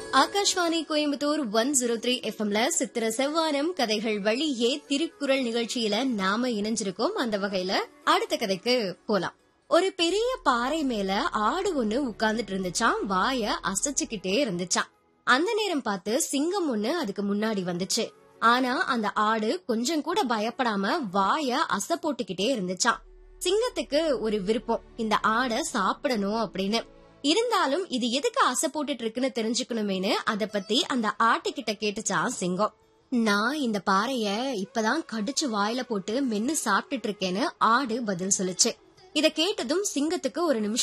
Akashvani Coimbatore one zero three எஃப்எம்ல சித்திர செவ்வானம் கதைகள் வழியே திருக்குறள் நிகழ்ச்சியில நாம இணைஞ்சிருக்கோம் அந்த வகையில அடுத்த கதைக்கு போலாம் ஒரு பெரிய பாறை மேல ஆடு ஒண்ணு உட்கார்ந்துட்டு இருந்துச்சாம் வாய அசைச்சுக்கிட்டே இருந்துச்சாம் அந்த நேரம் பார்த்து சிங்கம் ஒண்ணு அதுக்கு முன்னாடி வந்துச்சு ஆனா அந்த ஆடு கொஞ்சம் கூட பயப்படாம வாய அசை போட்டுக்கிட்டே இருந்துச்சாம் சிங்கத்துக்கு ஒரு விருப்பம் இந்த ஆடை சாப்பிடணும் அப்படின்னு இருந்தாலும் இது எதுக்கு ஆசை போட்டுட்டு இருக்குன்னு தெரிஞ்சுக்கணுமேனு அத பத்தி அந்த ஆட்டுக்கிட்ட கேட்டுச்சான் சிங்கம் நான் இந்த பாறைய இப்பதான் கடிச்சு வாயில போட்டு மென்னு சாப்பிட்டுட்டு இருக்கேன்னு ஆடு பதில் சொல்லுச்சு இத கேட்டதும் சிங்கத்துக்கு ஒரு நிமிஷம்